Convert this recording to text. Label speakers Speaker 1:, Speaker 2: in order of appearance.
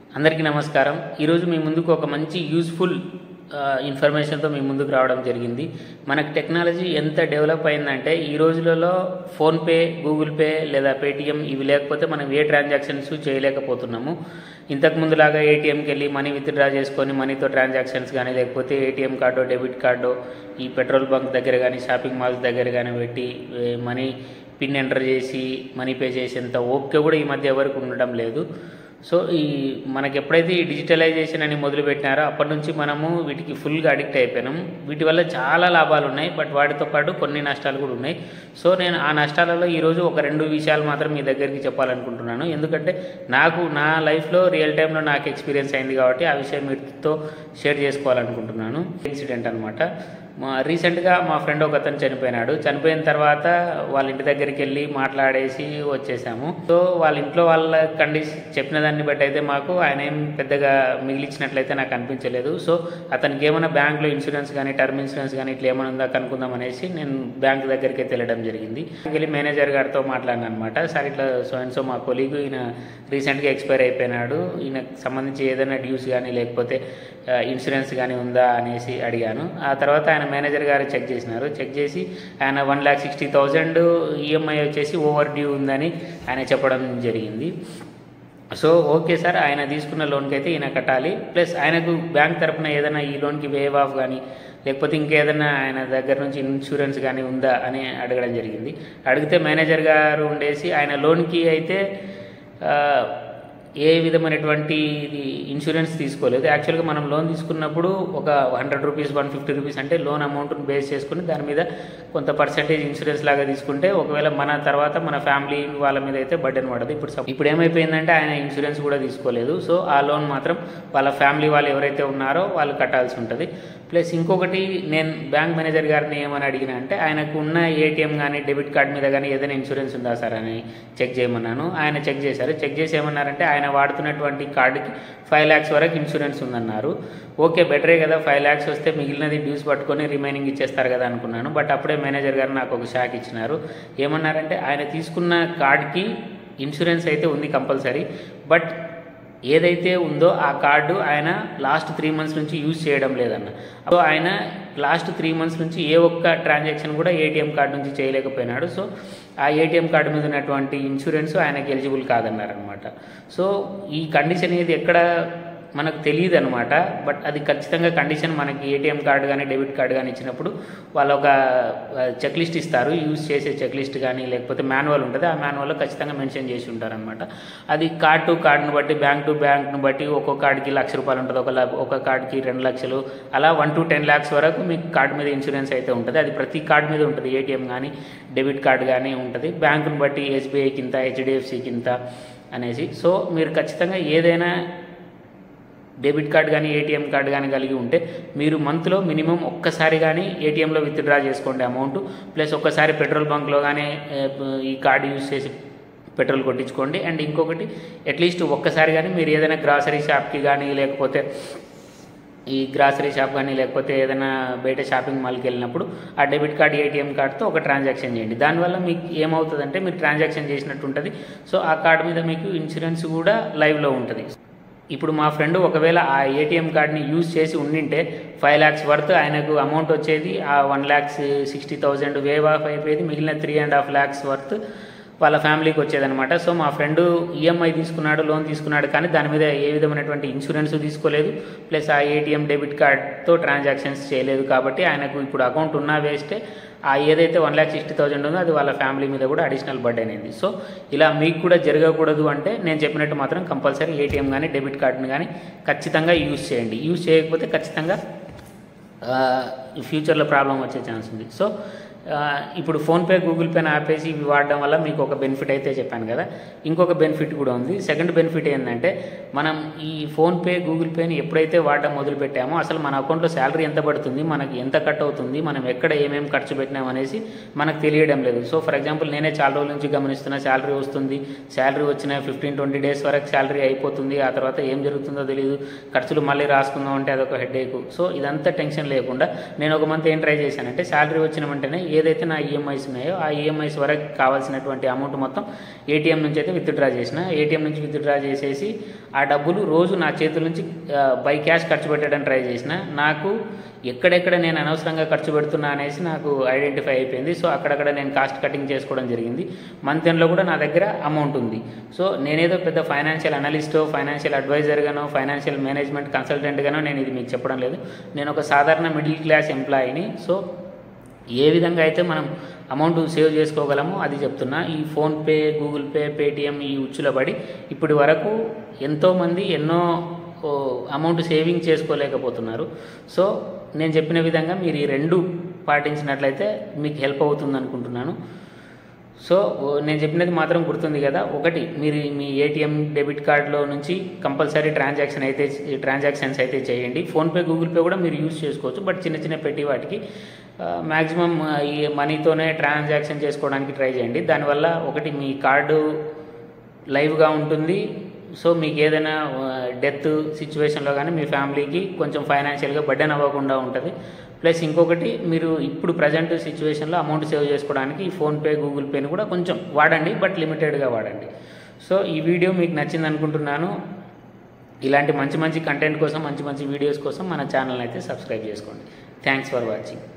Speaker 1: అందరికీ నమస్కారం ఈరోజు మీ ముందుకు ఒక మంచి యూస్ఫుల్ ఇన్ఫర్మేషన్తో మీ ముందుకు రావడం జరిగింది మనకు టెక్నాలజీ ఎంత డెవలప్ అయిందంటే ఈ రోజులలో ఫోన్పే గూగుల్ పే లేదా పేటిఎం ఇవి లేకపోతే మనం ఏ ట్రాన్సాక్షన్స్ చేయలేకపోతున్నాము ఇంతకు ముందులాగా ఏటీఎంకి వెళ్ళి మనీ విత్డ్రా చేసుకొని మనీతో ట్రాన్సాక్షన్స్ కానీ లేకపోతే ఏటీఎం కార్డు డెబిట్ కార్డు ఈ పెట్రోల్ బంక్ దగ్గర కానీ షాపింగ్ మాల్స్ దగ్గర కానీ పెట్టి ఏ, మనీ పిన్ ఎంటర్ చేసి మనీ పే చేసేంత ఓపిక కూడా ఈ మధ్య ఎవరికి ఉండడం లేదు సో ఈ మనకి ఎప్పుడైతే ఈ డిజిటలైజేషన్ అని మొదలుపెట్టినారో అప్పటి నుంచి మనము వీటికి ఫుల్గా అడిక్ట్ అయిపోయినాం వీటి వల్ల చాలా లాభాలు ఉన్నాయి బట్ వాటితో పాటు కొన్ని నష్టాలు కూడా ఉన్నాయి సో నేను ఆ నష్టాలలో ఈరోజు ఒక రెండు విషయాలు మాత్రం మీ దగ్గరికి చెప్పాలనుకుంటున్నాను ఎందుకంటే నాకు నా లైఫ్లో రియల్ టైంలో నాకు ఎక్స్పీరియన్స్ అయింది కాబట్టి ఆ విషయం మీతో షేర్ చేసుకోవాలనుకుంటున్నాను ఇన్సిడెంట్ అనమాట మా రీసెంట్గా మా ఫ్రెండ్ ఒక అతను చనిపోయినాడు చనిపోయిన తర్వాత వాళ్ళ ఇంటి దగ్గరికి వెళ్ళి మాట్లాడేసి వచ్చేసాము సో వాళ్ళ ఇంట్లో వాళ్ళ కండిషన్ చెప్పిన దాన్ని బట్టి అయితే మాకు ఆయన ఏం పెద్దగా మిగిలిచ్చినట్లయితే నాకు అనిపించలేదు సో అతనికి ఏమైనా బ్యాంక్లో ఇన్సూరెన్స్ కానీ టర్మ్ ఇన్సూరెన్స్ కానీ ఇట్లా ఏమైనా ఉందా కనుక్కుందాం అనేసి నేను బ్యాంక్ దగ్గరికి అయితే వెళ్ళడం జరిగింది వెళ్ళి మేనేజర్ గారితో మాట్లాడిన అనమాట సార్ ఇట్లా సో అండ్ సో మా కొలీగ్ ఈయన రీసెంట్గా ఎక్స్పైర్ అయిపోయినాడు ఈయనకు సంబంధించి ఏదైనా డ్యూస్ కానీ లేకపోతే ఆ, ఇన్సూరెన్స్ కానీ ఉందా అనేసి అడిగాను ఆ తర్వాత ఆయన మేనేజర్ గారు చెక్ చేసినారు చెక్ చేసి ఆయన one lakh sixty thousand EMI వచ్చేసి ఓవర్ డ్యూ ఉందని ఆయన చెప్పడం జరిగింది సో ఓకే సార్ ఆయన తీసుకున్న లోన్కి అయితే ఈయన కట్టాలి ప్లస్ ఆయనకు బ్యాంక్ తరపున ఏదైనా ఈ లోన్కి వేవ్ ఆఫ్ కానీ లేకపోతే ఇంకేదైనా ఆయన దగ్గర నుంచి ఇన్సూరెన్స్ కానీ ఉందా అని అడగడం జరిగింది అడిగితే మేనేజర్ గారు ఉండేసి ఆయన లోన్కి అయితే ఆ, ఏ విధమైనటువంటి ఇది ఇన్సూరెన్స్ తీసుకోలేదు యాక్చువల్గా మనం లోన్ తీసుకున్నప్పుడు ఒక hundred rupees one fifty rupees అంటే లోన్ అమౌంట్ని బేస్ చేసుకుని దాని మీద కొంత పర్సెంటేజ్ ఇన్సూరెన్స్ లాగా తీసుకుంటే ఒకవేళ మన తర్వాత మన ఫ్యామిలీ వాళ్ళ మీద అయితే బర్డెన్ పడదు ఇప్పుడు సప్- ఇప్పుడు ఏమైపోయిందంటే ఆయన ఇన్సూరెన్స్ కూడా తీసుకోలేదు సో ఆ లోన్ మాత్రం వాళ్ళ ఫ్యామిలీ వాళ్ళు ఎవరైతే ఉన్నారో వాళ్ళు కట్టాల్సి ఉంటుంది ప్లస్ ఇంకొకటి నేను బ్యాంక్ మేనేజర్ గారిని ఏమని అడిగిన అంటే ఆయనకు ఉన్న ఏటీఎం కానీ డెబిట్ కార్డ్ మీద కానీ ఏదైనా ఇన్సూరెన్స్ ఉందా సార్ అని చెక్ చేయమన్నాను ఆయన చెక్ చేశారు చెక్ చేసి ఏమన్నారంటే ఆయన వాడుతున్నటువంటి కార్డుకి ఫైవ్ ల్యాక్స్ వరకు ఇన్సూరెన్స్ ఉందన్నారు ఓకే బెటరే కదా ఫైవ్ ల్యాక్స్ వస్తే మిగిలినది డ్యూస్ పట్టుకొని రిమైనింగ్ ఇచ్చేస్తారు కదా అనుకున్నాను బట్ అప్పుడే మేనేజర్ గారు నాకు ఒక షాక్ ఇచ్చినారు ఏమన్నారంటే ఆయన తీసుకున్న కార్డ్కి ఇన్సూరెన్స్ అయితే ఉంది కంపల్సరీ బట్ ఏదైతే ఉందో ఆ కార్డు ఆయన లాస్ట్ త్రీ మంత్స్ నుంచి యూజ్ చేయడం లేదన్న సో ఆయన లాస్ట్ త్రీ మంత్స్ నుంచి ఏ ఒక్క ట్రాన్సాక్షన్ కూడా ఏటీఎం కార్డు నుంచి చేయలేకపోయినాడు సో ఆ ఏటీఎం కార్డు మీద ఉన్నటువంటి ఇన్సూరెన్స్ ఆయనకి ఎలిజిబుల్ కాదన్నారనమాట సో ఈ కండిషన్ ఏది ఎక్కడ మనకు తెలియదు అనమాట బట్ అది ఖచ్చితంగా కండిషన్ మనకి ఏటీఎం కార్డు కానీ డెబిట్ కార్డు కానీ ఇచ్చినప్పుడు వాళ్ళు ఒక చెక్ లిస్ట్ ఇస్తారు యూజ్ చేసే చెక్ లిస్ట్ కానీ లేకపోతే మాన్యువల్ ఉంటుంది ఆ మాన్యువల్లో ఖచ్చితంగా మెన్షన్ చేసి ఉంటారనమాట అది కార్డ్ టు కార్డును బట్టి బ్యాంక్ టు బ్యాంక్ను బట్టి ఒక్కొక్క కార్డుకి లక్ష రూపాయలు ఉంటుంది ఒక లా- ఒక కార్డుకి రెండు లక్షలు అలా వన్ టు టెన్ ల్యాక్స్ వరకు మీకు కార్డు మీద ఇన్సూరెన్స్ అయితే ఉంటుంది అది ప్రతి కార్డు మీద ఉంటుంది ఏటీఎం కానీ డెబిట్ కార్డు కానీ ఉంటుంది బ్యాంకును బట్టి ఎస్బీఐ కింద హెచ్డిఎఫ్సి కింద అనేసి సో మీరు ఖచ్చితంగా ఏదైనా డెబిట్ కార్డ్ కానీ ఏటీఎం కార్డు కానీ కలిగి ఉంటే మీరు మంత్లో మినిమం ఒక్కసారి కానీ ఏటీఎంలో విత్డ్రా చేసుకోండి అమౌంట్ ప్లస్ ఒక్కసారి పెట్రోల్ బంక్లో కానీ ఏ, ఈ కార్డు యూజ్ చేసి పెట్రోల్ కొట్టించుకోండి అండ్ ఇంకొకటి అట్లీస్ట్ ఒక్కసారి కానీ మీరు ఏదైనా గ్రాసరీ షాప్కి కానీ లేకపోతే ఈ గ్రాసరీ షాప్ కానీ లేకపోతే ఏదైనా బయట షాపింగ్ మాల్కి వెళ్ళినప్పుడు ఆ డెబిట్ కార్డ్ ఏటీఎం కార్డ్తో ఒక ట్రాన్సాక్షన్ చేయండి దానివల్ల మీకు ఏమవుతుందంటే మీరు ట్రాన్సాక్షన్ చేసినట్టు ఉంటుంది సో ఆ కార్డు మీద మీకు ఇన్సూరెన్స్ కూడా లైవ్లో ఉంటుంది ఇప్పుడు మా ఫ్రెండ్ ఒకవేళ ఆ ఏటీఎం కార్డ్ని యూజ్ చేసి ఉండింటే ఫైవ్ ల్యాక్స్ వర్త్ ఆయనకు అమౌంట్ వచ్చేది ఆ one lakhs sixty thousand waive off అయిపోయేది మిగిలిన three and half lakhs worth వాళ్ళ ఫ్యామిలీకి వచ్చేదనమాట సో మా ఫ్రెండ్ ఈఎంఐ తీసుకున్నాడు లోన్ తీసుకున్నాడు కానీ దాని మీద ఏ విధమైనటువంటి ఇన్సూరెన్స్ తీసుకోలేదు ప్లస్ ఆ ఏటీఎం డెబిట్ కార్డ్తో ట్రాన్సాక్షన్స్ చేయలేదు కాబట్టి ఆయనకు ఇప్పుడు అకౌంట్ ఉన్నా వేస్టే ఆ ఏదైతే వన్ ల్యాక్ సిక్స్టీ థౌసండ్ ఉందో అది వాళ్ళ ఫ్యామిలీ మీద కూడా అడిషనల్ బర్డెన్ అయింది సో ఇలా మీకు కూడా జరగకూడదు అంటే నేను చెప్పినట్టు మాత్రం కంపల్సరీ ఏటీఎం కానీ డెబిట్ కార్డుని కానీ ఖచ్చితంగా యూజ్ చేయండి యూజ్ చేయకపోతే ఖచ్చితంగా ఫ్యూచర్లో ప్రాబ్లం వచ్చే ఛాన్స్ ఉంది సో ఆ, ఇప్పుడు ఫోన్పే గూగుల్ పేని ఆపేసి ఇవి వాడడం వల్ల మీకు ఒక బెనిఫిట్ అయితే చెప్పాను కదా ఇంకొక బెనిఫిట్ కూడా ఉంది సెకండ్ బెనిఫిట్ ఏంటంటే మనం ఈ ఫోన్పే గూగుల్ పేని ఎప్పుడైతే వాడడం మొదలు పెట్టామో అసలు మన అకౌంట్లో శాలరీ ఎంత పడుతుంది మనకి ఎంత కట్ అవుతుంది మనం ఎక్కడ ఏమేమి ఖర్చు పెట్టినాం అనేసి మనకు తెలియడం లేదు సో ఫర్ ఎగ్జాంపుల్ నేనే చాలా రోజుల నుంచి గమనిస్తున్న శాలరీ వస్తుంది శాలరీ వచ్చిన ఫిఫ్టీన్ ట్వంటీ డేస్ వరకు శాలరీ అయిపోతుంది ఆ తర్వాత ఏం జరుగుతుందో తెలియదు ఖర్చులు మళ్ళీ రాసుకుందాం అంటే అదొక హెడ్ సో ఇదంతా టెన్షన్ లేకుండా నేను ఒక మంత్ ఏం ట్రై చేశానంటే శాలరీ వచ్చిన వెంటనే ఏదైతే నా ఈఎంఐస్ ఉన్నాయో ఆ ఈఎంఐస్ వరకు కావాల్సినటువంటి అమౌంట్ మొత్తం ఏటీఎం నుంచి అయితే విత్డ్రా చేసిన ఏటీఎం నుంచి విత్డ్రా చేసేసి ఆ డబ్బులు రోజు నా చేతుల నుంచి బై క్యాష్ ఖర్చు పెట్టడానికి ట్రై చేసిన నాకు ఎక్కడెక్కడ నేను అనవసరంగా ఖర్చు పెడుతున్నా అనేసి నాకు ఐడెంటిఫై అయిపోయింది సో అక్కడక్కడ నేను కాస్ట్ కటింగ్ చేసుకోవడం జరిగింది మంత్ ఎండ్లో కూడా నా దగ్గర అమౌంట్ ఉంది సో నేనేదో పెద్ద ఫైనాన్షియల్ అనలిస్టో ఫైనాన్షియల్ అడ్వైజర్గానో ఫైనాన్షియల్ మేనేజ్మెంట్ కన్సల్టెంట్గానో నేను ఇది మీకు చెప్పడం లేదు నేను ఒక సాధారణ మిడిల్ క్లాస్ ఎంప్లాయీని సో ఏ విధంగా అయితే మనం అమౌంట్ సేవ్ చేసుకోగలమో అది చెప్తున్నా ఈ ఫోన్పే గూగుల్ పే పేటిఎం ఈ ఉచ్చుల పడి ఇప్పటి వరకు ఎంతోమంది ఎన్నో ఓ, అమౌంట్ సేవింగ్ చేసుకోలేకపోతున్నారు సో నేను చెప్పిన విధంగా మీరు ఈ రెండు పాటించినట్లయితే మీకు హెల్ప్ అవుతుంది అనుకుంటున్నాను సో ఓ, నేను చెప్పినది మాత్రం గుర్తుంది కదా ఒకటి మీరు మీ ఏటీఎం డెబిట్ కార్డులో నుంచి కంపల్సరీ ట్రాన్సాక్షన్ అయితే ట్రాన్సాక్షన్స్ అయితే చేయండి ఫోన్పే గూగుల్ పే కూడా మీరు యూజ్ చేసుకోవచ్చు బట్ చిన్న చిన్న పెట్టి వాటికి మ్యాక్సిమం ఈ మనీతోనే ట్రాన్సాక్షన్ చేసుకోవడానికి ట్రై చేయండి దానివల్ల ఒకటి మీ కార్డు లైవ్గా ఉంటుంది సో మీకు ఏదైనా డెత్ సిచ్యువేషన్లో కానీ మీ ఫ్యామిలీకి కొంచెం ఫైనాన్షియల్గా బర్డెన్ అవ్వకుండా ఉంటుంది ప్లస్ ఇంకొకటి మీరు ఇప్పుడు ప్రజెంట్ సిచ్యువేషన్లో అమౌంట్ సేవ్ చేసుకోవడానికి ఈ ఫోన్పే గూగుల్ పేని కూడా కొంచెం వాడండి బట్ లిమిటెడ్గా వాడండి సో ఈ వీడియో మీకు నచ్చింది అనుకుంటున్నాను ఇలాంటి మంచి మంచి కంటెంట్ కోసం మంచి మంచి వీడియోస్ కోసం మన ఛానల్ అయితే సబ్స్క్రైబ్ చేసుకోండి థ్యాంక్స్ ఫర్ వాచింగ్